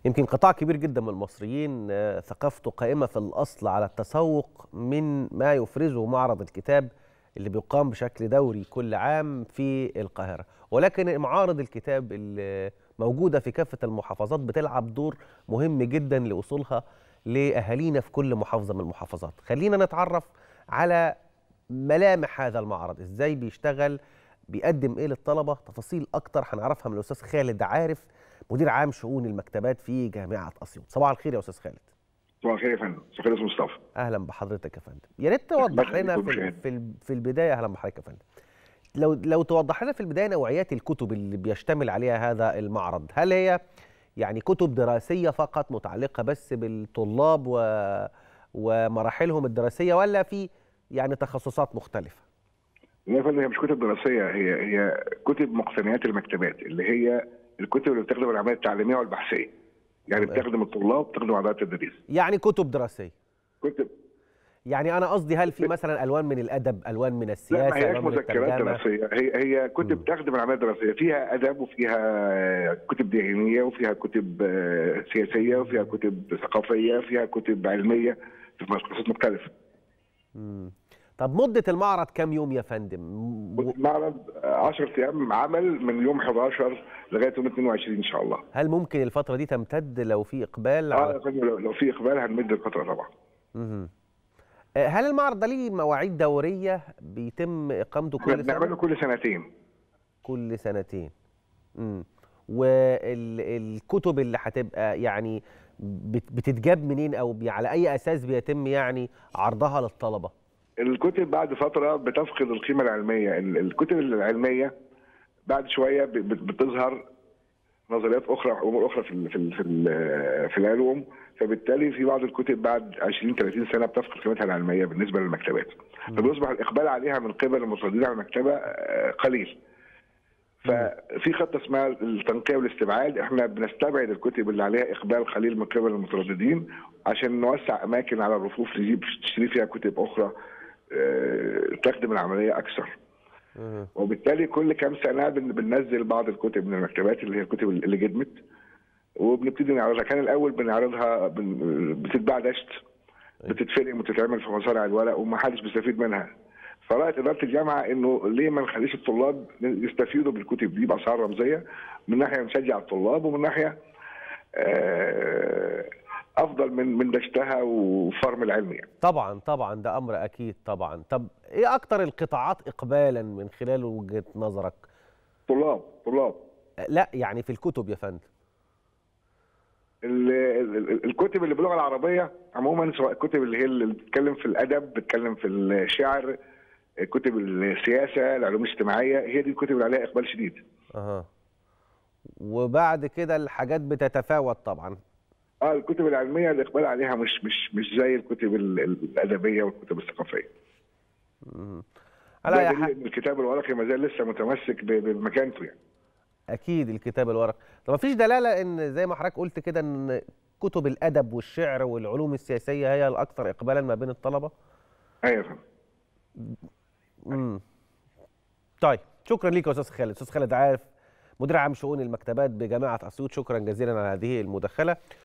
يمكن قطاع كبير جدا من المصريين آه، ثقافته قائمة في الأصل على التسوق من ما يفرزه معرض الكتاب اللي بيقام بشكل دوري كل عام في القاهرة ولكن معارض الكتاب اللي موجودة في كافة المحافظات بتلعب دور مهم جدا لوصولها لأهالينا في كل محافظة من المحافظات خلينا نتعرف على ملامح هذا المعرض ازاي بيشتغل بيقدم ايه للطلبة تفاصيل اكتر هنعرفها من الاستاذ خالد عارف مدير عام شؤون المكتبات في جامعة اسيوط صباح الخير يا استاذ خالد صباح الخير يا فندم صباح الخير يا أستاذ مصطفى اهلا بحضرتك يا فندم يا ريت توضح أهلاً لنا بكم في ال- مشاهد. في ال- في البدايه اهلا بحضرتك يا فندم لو لو توضح لنا في البدايه نوعيات الكتب اللي بيشتمل عليها هذا المعرض هل هي يعني كتب دراسيه فقط متعلقه بس بالطلاب و ومراحلهم الدراسيه ولا في يعني تخصصات مختلفه لا يا فندم هي مش كتب دراسيه هي هي كتب مقتنيات المكتبات اللي هي الكتب اللي بتخدم العمليه التعليميه والبحثيه يعني تمام. بتخدم الطلاب بتخدم اعضاء التدريس يعني كتب دراسيه كتب يعني انا قصدي هل في مثلا الوان من الادب الوان من لا السياسه ما هياش الوان من مذكرات الترجمه دراسيه هي هي كتب تخدم العمليه الدراسيه فيها ادب وفيها كتب دينيه وفيها كتب آه، سياسيه وفيها كتب ثقافيه فيها كتب علميه في تخصصات مختلفه مم. طب مده المعرض كام يوم يا فندم و- المعرض 10 ايام عمل من يوم 11 لغايه يوم 22 ان شاء الله هل ممكن الفترة دي تمتد لو في إقبال اه يا على فندم لو لو في اقبال هنمد الفتره طبعا مهم. آه، هل المعرض ده ليه مواعيد دورية بيتم إقامته احنا كل بنعمله سنة؟ كل سنتين كل سنتين امم والكتب اللي هتبقى يعني بت- بتتجاب منين أو بي- على أي أساس بيتم يعني عرضها للطلبة؟ الكتب بعد فتره بتفقد القيمه العلميه ال- الكتب العلميه بعد شويه ب- بت- بتظهر نظريات اخرى امور اخرى في ال في ال في, ال في العلوم فبالتالي في بعض الكتب بعد 20 30 سنه بتفقد قيمتها العلميه بالنسبه للمكتبات فبيصبح الاقبال عليها من قبل المصدرين على المكتبه آه، قليل ففي خطه اسمها التنقيه والاستبعاد احنا بنستبعد الكتب اللي عليها اقبال قليل من قبل المترددين عشان نوسع اماكن على الرفوف نجيب تشتري فيها كتب اخرى آه، تخدم العمليه اكثر مهم. وبالتالي كل كام سنه بن- بننزل بعض الكتب من المكتبات اللي هي الكتب اللي جدمت وبنبتدي نعرضها كان الاول بنعرضها بن- بتتباع دشت بتتفرم وتتعمل في مصانع الورق ومحدش بيستفيد منها فرأت إدارة الجامعة إنه ليه ما نخليش الطلاب يستفيدوا بالكتب دي بأسعار رمزية من ناحية نشجع الطلاب ومن ناحية آه، أفضل من من دشتها وفرم العلم يعني. طبعا طبعا ده أمر أكيد طبعا طب إيه أكتر القطاعات إقبالا من خلال وجهة نظرك؟ طلاب طلاب آه، لا يعني في الكتب يا فندم ال- ال- الكتب اللي باللغه العربيه عموما سواء الكتب اللي هي اللي بتتكلم في الادب بتتكلم في الشعر كتب السياسه العلوم الاجتماعيه هي دي الكتب اللي عليها اقبال شديد اها وبعد كده الحاجات بتتفاوت طبعا اه الكتب العلميه الاقبال عليها مش مش مش زي الكتب ال- الادبيه والكتب الثقافيه مم. ده على اي دليل حال ان الكتاب الورقي ما زال لسه متمسك ب- بمكانته يعني اكيد الكتاب الورق طب ما فيش دلاله ان زي ما حضرتك قلت كده ان كتب الادب والشعر والعلوم السياسيه هي الاكثر اقبالا ما بين الطلبه ايوه يا فندم امم طيب شكرا ليك يا استاذ خالد استاذ خالد عارف مدير عام شؤون المكتبات بجامعه اسيوط شكرا جزيلا على هذه المداخله